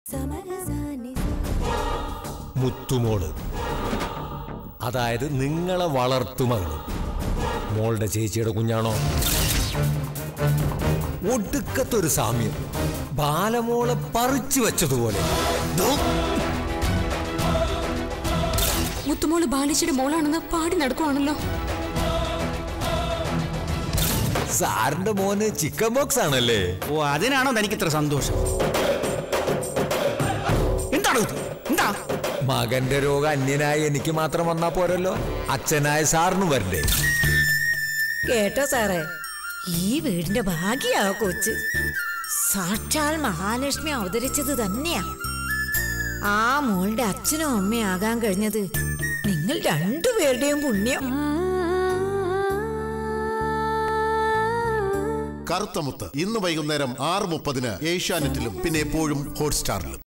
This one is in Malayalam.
മുത്തുമോള് അതായത് നിങ്ങളെ വളർത്തുമകള് മോളുടെ ചേച്ചിയുടെ കുഞ്ഞാണോ ഒടുക്കത്തൊരു സാമ്യം ബാലമോളെ പറിച്ചു വെച്ചതുപോലെ ദോ, മുത്തുമോള് ബാലിച്ചിയുടെ മോളാണെന്ന് പാടി നടക്കുവാണല്ലോ സാറിന്റെ മോന് ചിക്കൻ ബോക്സ് ആണല്ലേ ഓ അതിനാണോ തനിക്ക് ഇത്ര സന്തോഷം എന്താണ് ഇത്? എന്താ മകന്റെ രോഗം അന്യനായി എനിക്ക് മാത്രം വന്നാ പോരല്ലോ അച്ഛനായ സാറിന് വരണ്ടേ കേട്ടോ സാറേ ഈ വീടിന്റെ ഭാഗ്യാ കൊച്ച് സാക്ഷാൽ മഹാലക്ഷ്മി അവതരിച്ചത് തന്നെയാ ആ മോളുടെ അച്ഛനും അമ്മയും ആകാൻ കഴിഞ്ഞത് നിങ്ങൾ രണ്ടുപേരുടെയും പുണ്യം കറുത്തമുത്ത് ഇന്ന് വൈകുന്നേരം ആറ് മുപ്പതിന് ഏഷ്യാനെറ്റിലും പിന്നെ എപ്പോഴും ഹോട്ട്സ്റ്റാറിലും